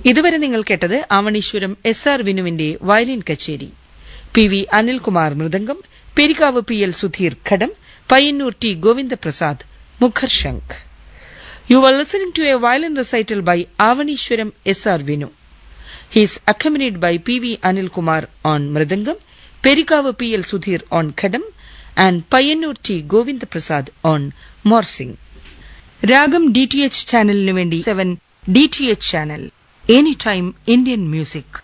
ഇതുവരെ നിങ്ങൾ കേട്ടത് ആവണീശ്വരം എസ് ആർ വിനുവിന്റെ വയലിൻ കച്ചേരി പി വി അനിൽകുമാർ മൃദംഗം പെരിക്കാവ് പി എൽ സുധീർ ഘടം പയ്യന്നൂർ ടി ഗോവിന്ദപ്രസാദ് മുഖർശങ്ക് you are listening to a violin recital by Avaneeswaram S R Vinu He is accompanied by P.V. Anil Kumar on Mridangam, Perikavu P.L. Sudhir on Khadam, and Payanur T. Govind Prasad on Morsing. രാഗം D T H ചാനലിനു വേണ്ടി seven D T H channel any time Indian music